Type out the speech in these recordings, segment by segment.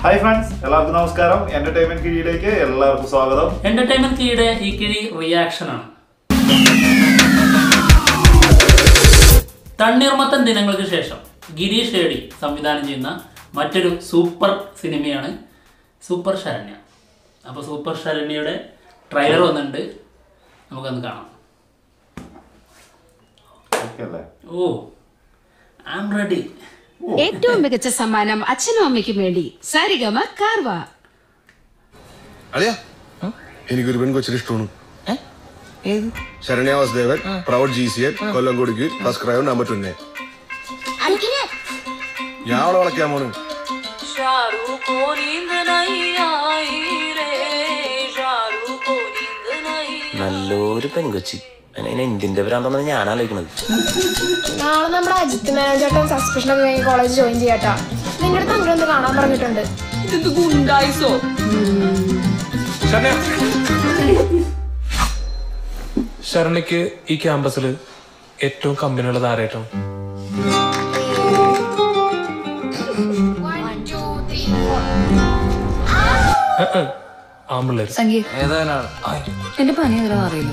Hi friends എല്ലാവർക്കും നമസ്കാരം entertainment കീഴിലേക്ക് എല്ലാവർക്കും സ്വാഗതം എന്റർടൈൻമെന്റ് കീയുടെ ഈ കിഴി റിയാക്ഷൻ ആണ് തണ്ണീർമത്തൻ ദിനങ്ങൾക്ക് ശേഷം ഗിരീഷ് ഏടി സംവിധാനം ചെയ്യുന്ന മറ്റൊരു സൂപ്പർ സിനിമയാണ് സൂപ്പർ ശരണ്യ അപ്പോൾ സൂപ്പർ ശരണ്യയുടെ ട്രെയിലർ വന്നിട്ടുണ്ട് നമുക്കൊന്ന് കാണാം ഓക്കെ അല്ലേ ഓ ഐ എം റെഡി ഏറ്റവും മികച്ച സമ്മാനം അച്ഛനും അമ്മയ്ക്കും വേണ്ടി സാരിഗമ കാർവ അളിയ എനിക്കൊരു പെൺകൊച്ചിന് ഇഷ്ടമാണ് Saranya Vasudevan proud G C N കൊല്ലംകോടിക്ക് ഫസ്റ്റ് ക്രൈം നമ്പർ ടുന്നെ ഞാൻ അവളെ വളയ്ക്കാൻ പോണ് शारू को नींद नहीं आई रे शारू को नींद नहीं നല്ലൊരു പെൺകൊച്ചി അതിനെ എന്തിന്റെ പേരാണെന്നാണ് ഞാൻ ആലോചിക്കണത് നാളെ നമ്മുടെ അജിത്ത് മാനേജേട്ടൻ സസ്പെൻഷൻ ഒക്കെ കഴിഞ്ഞ് കോളേജ് ജോയിൻ ചെയ്യാട്ടാ നിങ്ങളുടെ തങ്ങൾ ഒന്ന് കാണാൻ പറഞ്ഞിട്ടുണ്ട് ഇത് ഗുണ്ടായിസോ ശരണിക്ക് ഈ ക്യാമ്പസിൽ ഏറ്റവും കമ്പനിയുള്ളത് ആരായിട്ടാണ് ആമ്പിള്ളേര് എന്റെ പനി എതിരാ അറിയില്ല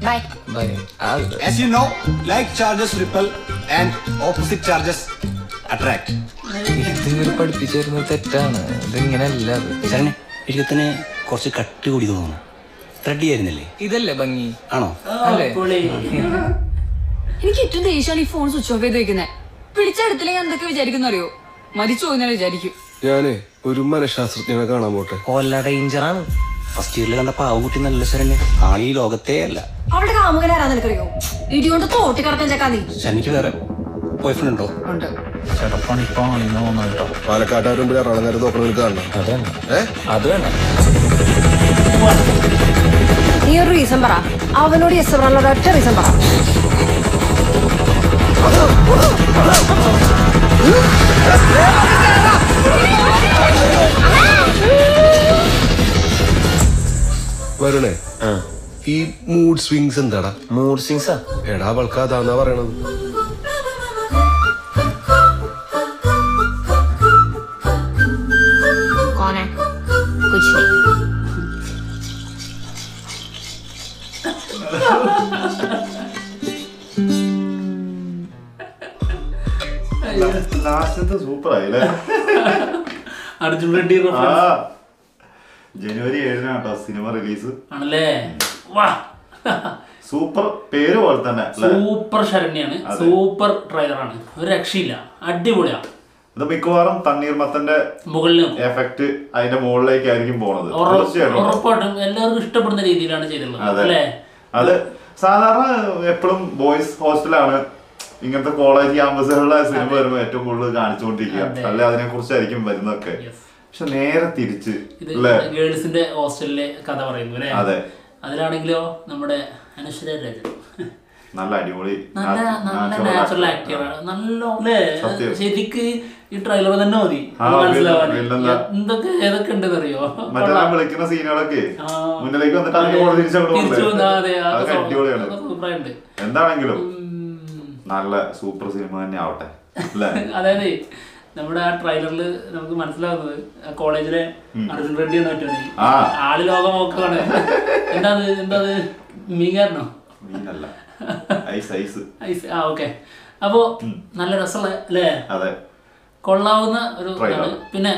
As you know, like charges repel and opposite charges attract. ഇത് പഠിപ്പിച്ചിരുന്നത് തെറ്റാണ് ഇതിങ്ങനെയല്ല ശരണേ എഴുത്തിന് കുറച്ച് കട്ടി കൂടി തോന്നുന്നു ത്രെഡ് ആയിരുന്നില്ലേ ഇതല്ലേ ഭംഗി ആണോ പൊളി എനിക്ക് ഏറ്റവും ദേഷ്യമാണ് ഈ ഫോൺ സ്വിച്ച് ഓഫ് ചെയ്ത് വെക്കുന്നത് പിടിച്ചെടുത്തില്ലെങ്കിൽ ഞാൻ എന്തൊക്കെ വിചാരിക്കുന്ന അറിയോ മരിച്ചു പോയി വിചാരിക്കും ഞാനേ ഒരു മനഃശാസ്ത്രജ്ഞനെ കാണാൻ പോട്ടെ കൊല്ല ഡേഞ്ചറാണ് ഫസ്റ്റ് ഇയറിൽ കണ്ട പാവകുട്ടി നല്ല ശരണ്യ ആളീ ലോകത്തേ അല്ല അവിടെ കാമുകനാരാ നിനക്കറിയോ ഇടികൊണ്ട് തോട്ടി കിടക്കാൻ ചക്കാ നീ ശനിക്ക് വേറെ ബോയ് ഫ്രണ്ട് ഉണ്ടോ ഉണ്ട് പാലക്കാട്ടുകാരുടെ മുമ്പിൽ എറണാകുളം നോക്കണമെങ്കിൽ കാണണം അത് വേണ്ട ഏ അത് വേണ്ട നീ ഒരു റീസൺ പറ അവനോട് യെസ് പറയാനുള്ള ഒറ്റ റീസൺ പറ വരുണേ ആ ഈ മൂഡ് സ്വിങ്സ് എന്താടാ മൂഡ് സിങ്സാ എടാ അവൾക്ക് അതാന്നാ പറയണത് കോനെ കുച്ചിനി ലാസ്റ്റത്തെ സൂപ്പർ ആയി അല്ലേ അർജുൻ റെഡ്ഡി ആ reference ജനുവരി ഏഴിനാണ് കേട്ടോ സിനിമ റിലീസ് ആണല്ലേ വാ സൂപ്പർ പേര് പോലെ തന്നെ അല്ലേ സൂപ്പർ ശരണ്യാണ് സൂപ്പർ ട്രെയിലറാണ് ഒരു രക്ഷയില്ല അടിപൊളിയാ ഇത് മിക്കവാറും തണ്ണീർമത്തന്റെ മുകളിൽ നിൽക്കും. എഫക്ട് അതിന്റെ മുകളിലേക്കായിരിക്കും പോണത് ഉറ- തീർച്ചയായിട്ടും ഉറപ്പായിട്ടും എല്ലാവർക്കും ഇഷ്ടപ്പെടുന്ന രീതിയിലാണ് ചെയ്തിട്ടുള്ളത് അതെ അല്ലേ അത് സാധാരണ എപ്പോഴും ബോയ്സ് ഹോസ്റ്റലാണ് ഇങ്ങനത്തെ കോളേജ് ക്യാമ്പസുകളിലെ സിനിമ വരുമ്പോൾ ഏറ്റവും കൂടുതൽ കാണിച്ചുകൊണ്ടിരിക്കുക അതെ. അല്ലെ അതിനെ കുറിച്ചായിരിക്കും വരുന്നതൊക്കെ Yes. പക്ഷെ നേരെ തിരിച്ച് ഇത് അല്ലേ ഗേൾസിന്റെ ഹോസ്റ്റലിലെ കഥ പറയുന്നു അല്ലേ അതെ അതിലാണെങ്കിലോ നമ്മുടെ അനശ്വര രാജൻ നല്ല അടിപൊളി നല്ല നല്ല natural നാച്ചുറൽ actor. ആക്ടർ നല്ല അല്ലേ സത്യം. ശരിക്ക് ഈ ട്രെയിലർ തന്നെ മതി ആ, അത് മനസ്സിലാവാൻ വില്ലൻ- വില്ലന്റെ- എന്തൊക്കെ ഏതൊക്കെ ഉണ്ടെന്ന് അറിയോ മറ്റേ ആ വിളിക്കുന്ന സീനുകളൊക്കെ ആ. മുന്നിലേക്ക് വന്നിട്ട് അതിന്റെ കൂടെ തിരിച്ചങ്ങോട്ട് തിരിച്ചു വന്നാ അതെ പോകുന്നത് അതൊക്കെ അടിപൊളിയാണ് സൂപ്പറായിട്ടുണ്ട് എന്താണെങ്കിലും നല്ല സൂപ്പർ സിനിമ തന്നെ ആവട്ടെ അല്ലേ അതായത് നമ്മുടെ ആ ട്രെയിലറിൽ നമുക്ക് മനസ്സിലാവുന്നത് ആ കോളേജിലെ അർജുൻ റെഡ്ഡി എന്ന പറ്റുന്നത് ആ. ആള് ലോകം നോക്കാണ് എന്താ എന്താ മീകാരനോ മീനല്ല ഐസ് ഐസ് ഐസ് ആ ഓക്കെ അപ്പോ നല്ല രസമുള്ള അല്ലേ അതെ കൊള്ളാവുന്ന ഒരു Trailer. ഇതാണ് പിന്നെ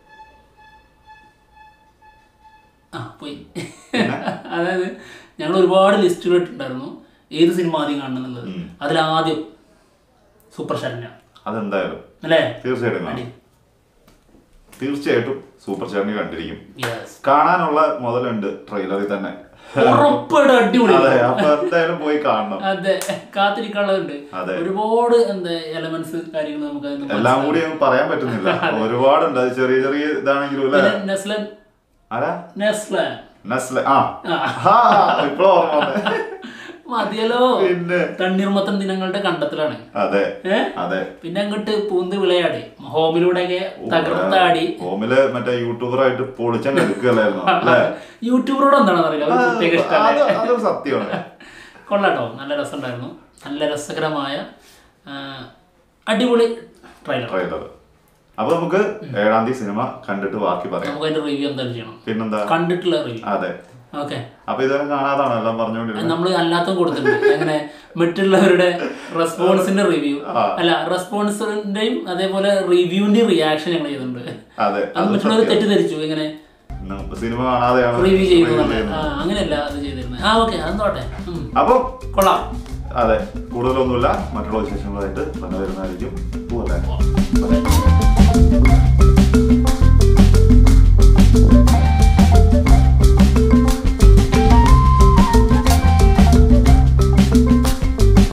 ആ പോയി അതായത് ഞങ്ങൾ ഒരുപാട് ലിസ്റ്റുകൾ ഇട്ടിട്ടുണ്ടായിരുന്നു ഏത് സിനിമ ആദ്യം കാണണം എന്നുള്ളത് അതിലാദ്യം സൂപ്പർ ശരണ്യ അതെന്തായാലും അല്ലേ തീർച്ചയായിട്ടും കാണും. തീർച്ചയായിട്ടും സൂപ്പർ ചാനൽ കണ്ടിരിക്കും യെസ് കാണാനുള്ള മുതലുണ്ട് ട്രെയിലറിൽ തന്നെ ഉറപ്പായിട്ടും അടിപൊളി അതെ അപ്പൊ എന്തായാലും പോയി കാണണം അതെ കാത്തിരിക്കാനുള്ളതുണ്ട് അതെ. ഒരുപാട് എന്താ എലമെന്റ്സ് കാര്യങ്ങൾ നമുക്ക് അതിന് എല്ലാം കൂടി മനസ്സിലാവും. ഒന്നും പറയാൻ പറ്റുന്നില്ല ഒരുപാടുണ്ട് അത് ചെറിയ ചെറിയ ഇതാണെങ്കിലും അല്ലേ പിന്നെ നെസ്ലൻ ആരാ നെസ്ലൻ നെസ്ലെ ആ ആ. ഇപ്പൊ ഓർമ്മ വന്നേ. മതിയല്ലോ പിന്നെ. തണ്ണീർമത്തൻ ദിനങ്ങളുടെ കണ്ടത്തിലാണ് അതെ ഏ അതെ പിന്നെ അങ്ങോട്ട് പൂന്ത് വിളയാടി ഹോമിലൂടെയൊക്കെ തകർത്താടി ഹോമില് മറ്റേ യൂട്യൂബറായിട്ട് പൊളിച്ചങ്ങ് എടുക്കുകയല്ലായിരുന്നു അല്ലേ യൂട്യൂബറോട് എന്താണെന്ന് അറിയില്ല ഒരു പ്രത്യേക അത് ഇഷ്ടമല്ലേ അതൊരു സത്യമാണ് കൊള്ളാട്ടോ നല്ല രസമുണ്ടായിരുന്നു നല്ല രസകരമായ ആ, അടിപൊളി ട്രെയിലർ ട്രെയിലർ അപ്പൊ നമുക്ക് ഏഴാം തീയതി സിനിമ കണ്ടിട്ട് ബാക്കി പറയാം നമുക്ക് അതിന്റെ റിവ്യൂ എന്തായാലും ചെയ്യണം പിന്നെന്താ കണ്ടിട്ടുള്ള റിവ്യൂ അതെ ഓക്കെ അപ്പൊ ഇതുവരെ കാണാതാണോ എല്ലാം പറഞ്ഞുകൊണ്ടിരുന്നത് നമ്മൾ അല്ലാത്തും കൊടുത്തിട്ടുണ്ട് അങ്ങനെ മറ്റുള്ളവരുടെ റെസ്പോൺസിന്റെ റിവ്യൂ ആ. അല്ല റെസ്പോൺസിന്റെയും അതേപോലെ റിവ്യൂവിന്റെയും റിയാക്ഷൻ ഞങ്ങൾ ചെയ്തിട്ടുണ്ട് അതെ അത് മറ്റുള്ളവർ തെറ്റിദ്ധരിച്ചു ഇങ്ങനെ നമുക്ക് സിനിമ കാണാതെയാണ് റിവ്യൂ ചെയ്തു review എന്നുള്ളത്. ചെയ്യുന്നത്. ആ, അങ്ങനെയല്ല അത് ചെയ്തിരുന്നത് ആ ഓക്കെ അതെന്തോട്ടെ ഉം. അപ്പം കൊള്ളാം അതെ കൂടുതലൊന്നുമില്ല മറ്റുള്ള വിശേഷങ്ങളായിട്ട് തന്നെ വരുന്നതായിരിക്കും പോകല്ലേ